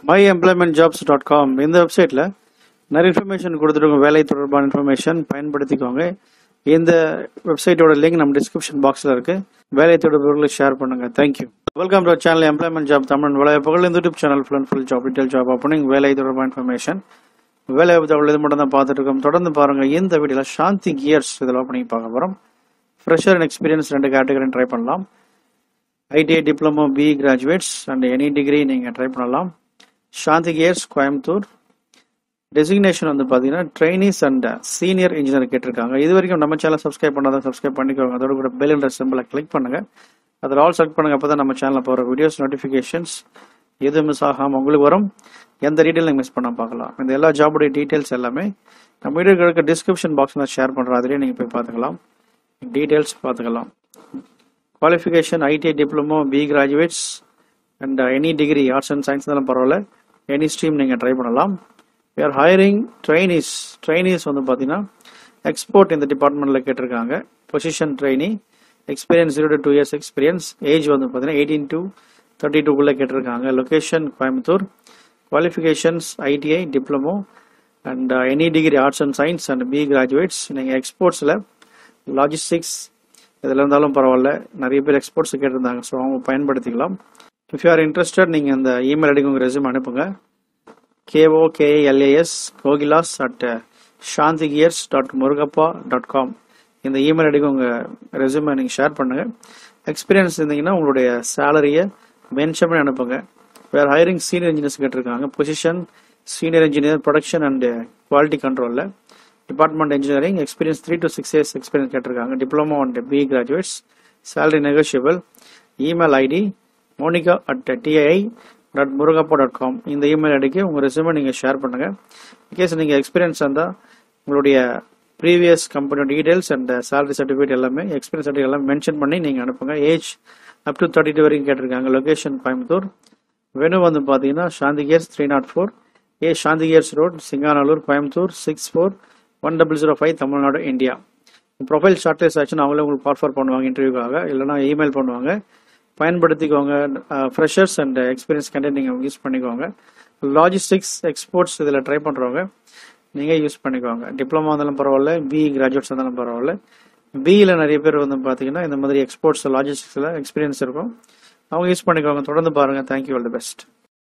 my employment jobs dot com இந்த வெப்சைட்டில் நிறைய இன்ஃபர்மேஷன் கொடுத்துருக்கோம் வேலை தொடர்பான இன்ஃபர்மேஷன் பயன்படுத்திக்கோங்க இந்த வெப்சைட்டோட லிங்க் நம்ம டிஸ்கிரிப்ஷன் பாக்ஸில் இருக்கு வேலை தொடர்புகளுக்கு ஷேர் பண்ணுங்க thank you welcome to channel employment job Tamil வேலைவாய்ப்புகள் இந்த YouTube channel full and full job detail job opening வேலை தொடர்பான இன்ஃபர்மேஷன் வேலை தகவல் இது மட்டும் தான் பார்த்துட்டு இருக்கோம் தொடர்ந்து பாருங்க இந்த வீடியோவில் சாந்தி கியர்ஸ் இதில் ஓப்பனிங் பார்க்க போகிறோம் ஃப்ரெஷர் அண்ட் எக்ஸ்பீரியன்ஸ் ரெண்டு கேட்டகரி ட்ரை பண்ணலாம் ITI diploma B graduates and any degree நீங்கள் ட்ரை பண்ணலாம் சாந்தி கியர்ஸ் கோயம்புத்தூர் டெசிக்னேஷன் வந்து பார்த்தீங்கன்னா ட்ரைனிஸ் அண்ட் சீனியர் இன்ஜினியர் கேட்டிருக்காங்க இது வரைக்கும் நம்ம சேனல் சப்ஸ்கிரைப் பண்ணாதான் சப்ஸ்கிரைப் பண்ணிக்கோங்க அதோட கூட பெல் என்ற சிம்பிளை கிளிக் பண்ணுங்க அதில் ஆல் செலக்ட் பண்ணுங்க அப்போ தான் நம்ம சேனலில் போகிற வீடியோஸ் நோட்டிஃபிகேஷன்ஸ் எது மிஸ் ஆகாமல் உங்களுக்கு வரும் எந்த டீட்டெயில் நீங்கள் மிஸ் பண்ண பார்க்கலாம் இந்த எல்லா ஜாபுடைய டீட்டெயில்ஸ் எல்லாமே நம்ம வீடியோ இருக்க டிஸ்கிரிப்ஷன் பாக்ஸில் ஷேர் பண்ணுறோம் அதிலே நீங்கள் போய் பார்த்துக்கலாம் டீட்டெயில்ஸ் பார்த்துக்கலாம் qualification ITI diploma B graduates and any degree arts and science இருந்தாலும் பரவாயில்ல எனி ஸ்ட்ரீம் நீங்கள் ட்ரை பண்ணலாம் we are hiring trainees trainees வந்து பார்த்தீங்கன்னா எக்ஸ்போர்ட் இந்த டிபார்ட்மெண்ட்டில் கேட்டிருக்காங்க position trainee experience zero to two years experience age வந்து பார்த்தீங்கன்னா எயிட்டீன் டு தேர்ட்டி டூக்குள்ளே கேட்டிருக்காங்க location Coimbatore qualifications ITI diploma and any degree arts and science and B graduates நீங்கள் எக்ஸ்போர்ட்ஸில் லாஜிஸ்டிக்ஸ் இதில் இருந்தாலும் பரவாயில்ல நிறைய பேர் எக்ஸ்போர்ட்ஸ் கேட்டிருந்தாங்க ஸோ அவங்க பயன்படுத்திக்கலாம் இஃப் யூ ஆர் இன்ட்ரெஸ்டட் நீங்கள் இந்த இமெயில் ஐடிக்கு உங்கள் ரெஸ்யூம் அனுப்புங்க KOKLAS Kokilas at Shanthi gears dot Murugappa dot com இந்த இமெயில் ஐடிக்கு உங்கள் ரெஸ்யூமை நீங்கள் ஷேர் பண்ணுங்கள் எக்ஸ்பீரியன்ஸ் இருந்தீங்கன்னா உங்களுடைய சேலரியை மென்ஷன் பண்ணி அனுப்புங்க வேறு ஹையரிங் சீனியர் இன்ஜினியர்ஸ் கேட்டிருக்காங்க position senior engineer production and quality கண்ட்ரோலில் department engineering experience three to six years experience கேட்டிருக்காங்க diploma and B graduates salary negotiable email ID Monica at TI dot Murugappa dot com இந்த email ஐடிக்கு உங்கள் ரெஸ்யூமை நீங்கள் share பண்ணுங்கள் in case நீங்கள் experience இருந்தால் உங்களுடைய ப்ரீவியஸ் கம்பெனியோட டீடைல்ஸ் அண்ட் சேலரி சர்டிஃபிகேட் எல்லாமே எக்ஸ்பீரியன்ஸ் சர்டிஃபிகேட் எல்லாமே மென்ஷன் பண்ணி நீங்கள் அனுப்புங்க age up to thirty two வரைக்கும் கேட்டிருக்காங்க லொகேஷன் கோயம்புத்தூர் வெனு வந்து பார்த்தீங்கன்னா Shanthi gears three nought four A Shanthi gears road Singanallur Coimbatore six four one double zero five Tamil Nadu India profile shortlist ஆச்சுன்னா அவங்களே உங்களுக்கு கால் பண்ணுவாங்க இன்டர்வியூக்காக இல்லைனா இமெயில் பண்ணுவாங்க பயன்படுத்திக்கோங்க ஃப்ரெஷர்ஸ் அண்ட் எக்ஸ்பீரியன்ஸ் கண்டென்ட் நீங்கள் யூஸ் பண்ணிக்கோங்க லாஜிஸ்டிக்ஸ் எக்ஸ்போர்ட்ஸ் இதில் ட்ரை பண்ணுறவங்க நீங்கள் யூஸ் பண்ணிக்கோங்க டிப்ளமா இருந்தாலும் பரவாயில்ல பி கிராஜுவேட்ஸ் இருந்தாலும் பரவாயில்ல பியில் நிறைய பேர் வந்து பார்த்தீங்கன்னா இந்த மாதிரி எக்ஸ்போர்ட்ஸ் லாஜிஸ்டிக்ஸில் எக்ஸ்பீரியன்ஸ் இருக்கும் அவங்க யூஸ் பண்ணிக்கோங்க தொடர்ந்து பாருங்கள் தேங்க்யூ ஆல் தி பெஸ்ட்